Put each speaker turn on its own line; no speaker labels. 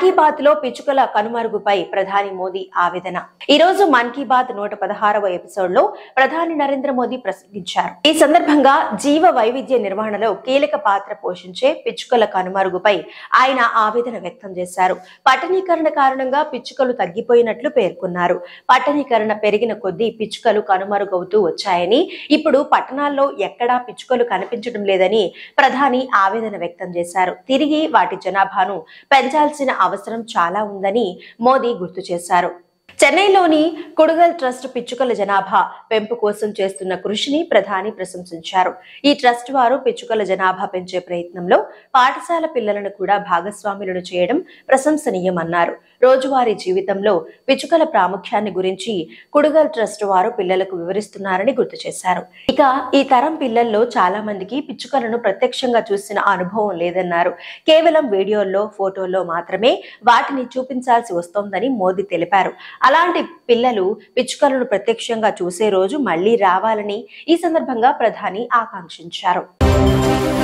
key bath లో పిచ్చుకల కనుమరుగుపై ప్రధాని మోదీ ఆవేదన ఈ రోజు మన్ కీ బాత్ నూట పదహారవ ఎపిసోడ్ లో ప్రధాని నరేంద్ర మోదీ ప్రసంగించారు ఈ సందర్భంగా జీవ వైవిధ్య నిర్వహణలో కీలక పాత్ర పోషించే పిచ్చుకల కనుమరుగుపై ఆయన ఆవేదన వ్యక్తం చేశారు పట్టణీకరణ కారణంగా పిచ్చుకలు తగ్గిపోయినట్లు పేర్కొన్నారు పట్టణీకరణ పెరిగిన కొద్దీ పిచ్చుకలు కనుమరుగవుతూ వచ్చాయని ఇప్పుడు పట్టణాల్లో ఎక్కడా పిచ్చుకలు కనిపించడం లేదని ప్రధాని ఆవేదన వ్యక్తం చేశారు తిరిగి వాటి జనాభాను పెంచాల్సిన అవసరం చాలా ఉందని మోదీ గుర్తు చేశారు చెన్నైలోని కుడుగల్ ట్రస్ట్ పిచ్చుకల జనాభా పెంపు కోసం చేస్తున్న కృషిని ప్రధాని ప్రశంసించారు ఈ ట్రస్ట్ వారు పిచ్చుకల జనాభా పెంచే ప్రయత్నంలో పాఠశాల పిల్లలను కూడా భాగస్వాములను చేయడం ప్రశంసనీయమన్నారు రోజువారీ జీవితంలో పిచ్చుకల ప్రాముఖ్యాన్ని గురించి కుడుగల్ ట్రస్ట్ వారు పిల్లలకు వివరిస్తున్నారని గుర్తు చేశారు ఇక ఈ తరం పిల్లల్లో చాలా మందికి పిచ్చుకలను ప్రత్యక్షంగా చూసిన అనుభవం లేదన్నారు కేవలం వీడియోల్లో ఫోటోల్లో మాత్రమే వాటిని చూపించాల్సి వస్తోందని మోదీ తెలిపారు అలాంటి పిల్లలు పిచ్చుకలను ప్రత్యక్షంగా చూసే రోజు మళ్లీ రావాలని ఈ సందర్భంగా ప్రధాని ఆకాంక్షించారు